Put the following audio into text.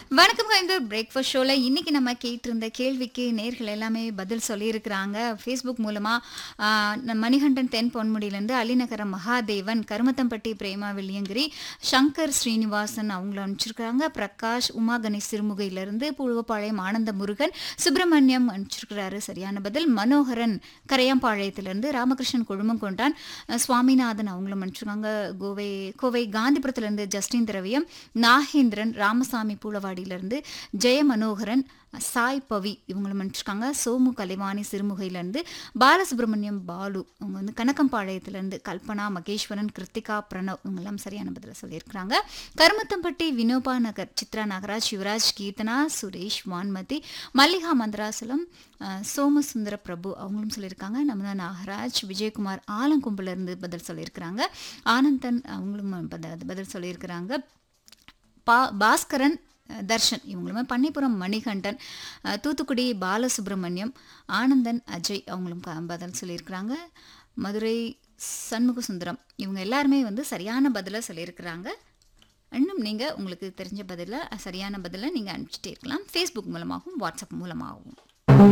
வணக்கம் இந்த பிரேக்ஃபாஸ்ட் ஷோவில் இன்னைக்கு நம்ம கேட்டிருந்த கேள்விக்கு நேர்கள் எல்லாமே பதில் சொல்லியிருக்கிறாங்க ஃபேஸ்புக் மூலமாக மணிகண்டன் தென் பொன்முடியிலேருந்து அலிநகரம் மகாதேவன் கருமத்தம்பட்டி பிரேமா வெள்ளியங்கிரி சங்கர் ஸ்ரீனிவாசன் அவங்கள அனுப்பிச்சிருக்கிறாங்க பிரகாஷ் உமா கணேஷ் சிறுமுகையிலேருந்து புழுவப்பாளையம் ஆனந்த முருகன் சுப்பிரமணியம் அனுப்பிச்சிருக்கிறாரு சரியான பதில் மனோகரன் கரையாம்பாளையத்திலேருந்து ராமகிருஷ்ணன் குழுமம் கொண்டான் அஹ் சுவாமிநாதன் அவங்களும் அனுப்பிச்சிருக்காங்க கோவை கோவை காந்திபுரத்துலேருந்து ஜஸ்டின் திரவியம் நாகேந்திரன் ராமசாமி பூளவாடியிலேருந்து ஜெய மனோகரன் சாய் பவி இவங்களும் அனுப்பிச்சிருக்காங்க சோமு கலைவாணி சிறுமுகையிலேருந்து பாலசுப்ரமணியம் பாலு அவங்க வந்து கனக்கம்பாளையத்திலேருந்து கல்பனா மகேஸ்வரன் கிருத்திகா பிரணவ் இவங்கெல்லாம் சரியான பதில சொல்லியிருக்கிறாங்க கருமத்தம்பட்டி வினோபா நகர் சித்ரா நாகராஜ் சிவராஜ் கீர்த்தனா சுரேஷ் வான்மதி மல்லிகா மந்திராசலம் அஹ், சோமசுந்தர பிரபு அவங்களும் சொல்லியிருக்காங்க நம்ம நாகராஜ் விஜயகுமார் ஆலங்கும்பிலிருந்து பதில் சொல்லியிருக்கிறாங்க ஆனந்தன் அவங்களும் பதில் பதில் சொல்லியிருக்கிறாங்க பா பாஸ்கரன் அஹ், தர்ஷன் இவங்களுமே பண்ணைப்புறம் மணிகண்டன் அஹ், தூத்துக்குடி பாலசுப்ரமணியம் ஆனந்தன் அஜய் அவங்களும் க- பதில் சொல்லியிருக்கிறாங்க மதுரை சண்முக சுந்தரம் இவங்க எல்லாருமே வந்து சரியான பதிலை சொல்லியிருக்கிறாங்க இன்னும் நீங்கள் உங்களுக்கு தெரிஞ்ச பதிலை சரியான பதிலை நீங்கள் அனுப்பிச்சிட்டே இருக்கலாம் ஃபேஸ்புக் மூலமாகவும் வாட்ஸ்அப் மூலமாகவும்